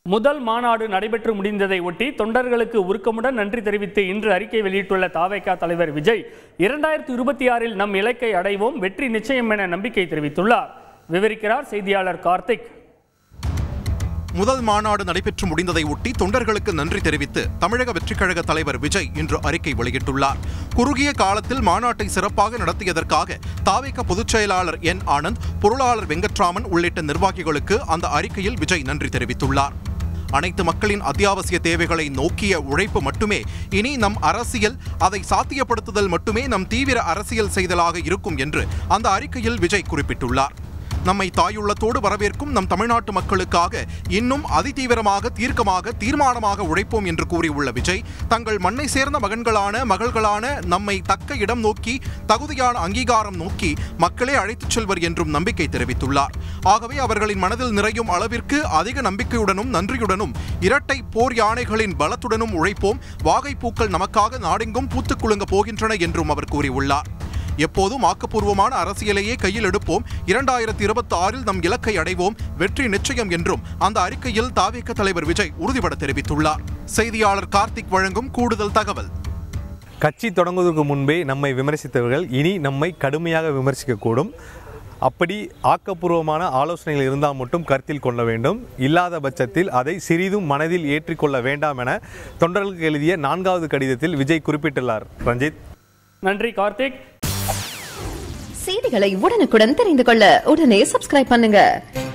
முதல் மாநாடு நடைபெற்று முடிந்ததை ஒட்டி தொண்டர்களுக்கு உருக்கமுடன் நன்றி தெரிவித்து இன்று அறிக்கை வெளியிட்டுள்ள தாவேகா தலைவர் விஜய் இரண்டாயிரத்தி இருபத்தி ஆறில் நம் இலக்கை அடைவோம் வெற்றி நிச்சயம் என நம்பிக்கை தெரிவித்துள்ளார் விவரிக்கிறார் செய்தியாளர் கார்த்திக் முதல் மாநாடு நடைபெற்று முடிந்ததை ஒட்டி தொண்டர்களுக்கு நன்றி தெரிவித்து தமிழக வெற்றிக் கழக தலைவர் விஜய் இன்று அறிக்கை வெளியிட்டுள்ளார் குறுகிய காலத்தில் மாநாட்டை சிறப்பாக நடத்தியதற்காக தாவேக பொதுச் செயலாளர் என் ஆனந்த் பொருளாளர் வெங்கட்ராமன் உள்ளிட்ட நிர்வாகிகளுக்கு அந்த அறிக்கையில் விஜய் நன்றி தெரிவித்துள்ளார் அனைத்து மக்களின் அத்தியாவசிய தேவைகளை நோக்கிய உழைப்பு மட்டுமே இனி நம் அரசியல் அதை சாத்தியப்படுத்துதல் மட்டுமே நம் தீவிர அரசியல் செய்தலாக இருக்கும் என்று அந்த அறிக்கையில் விஜய் குறிப்பிட்டுள்ளார் நம்மை தாயுள்ளத்தோடு வரவேற்கும் நம் தமிழ்நாட்டு மக்களுக்காக இன்னும் அதிதீவிரமாக தீர்க்கமாக தீர்மானமாக உழைப்போம் என்று கூறியுள்ள விஜய் தங்கள் மண்ணை சேர்ந்த மகன்களான மகள்களான நம்மை தக்க இடம் நோக்கி தகுதியான அங்கீகாரம் நோக்கி மக்களே அழைத்துச் செல்வர் என்றும் நம்பிக்கை தெரிவித்துள்ளார் ஆகவே அவர்களின் மனதில் நிறையும் அளவிற்கு அதிக நம்பிக்கையுடனும் நன்றியுடனும் இரட்டை போர் யானைகளின் பலத்துடனும் உழைப்போம் வாகைப்பூக்கள் நமக்காக நாடெங்கும் பூத்துக் குலுங்க போகின்றன என்றும் அவர் கூறியுள்ளார் எப்போதும் ஆக்கப்பூர்வமான அரசியலையே கையில் எடுப்போம் இரண்டாயிரத்தி இருபத்தி ஆறில் நம் இலக்கை அடைவோம் வெற்றி நிச்சயம் என்றும் அந்த அறிக்கையில் தாவேக தலைவர் விஜய் உறுதிபட தெரிவித்துள்ளார் செய்தியாளர் கார்த்திக் வழங்கும் கூடுதல் தகவல் கட்சி தொடங்குவதற்கு முன்பே நம்மை விமர்சித்தவர்கள் இனி நம்மை கடுமையாக விமர்சிக்கக்கூடும் அப்படி ஆக்கப்பூர்வமான ஆலோசனைகள் இருந்தால் மட்டும் கருத்தில் கொள்ள வேண்டும் இல்லாத பட்சத்தில் அதை சிறிதும் மனதில் ஏற்றிக்கொள்ள வேண்டாம் என தொண்டர்களுக்கு எழுதிய நான்காவது கடிதத்தில் விஜய் குறிப்பிட்டுள்ளார் ரஞ்சித் நன்றி கார்த்திக் செய்திகளை உடனுக்குடன் தெரிந்து கொள்ள உடனே சப்ஸ்கிரைப் பண்ணுங்க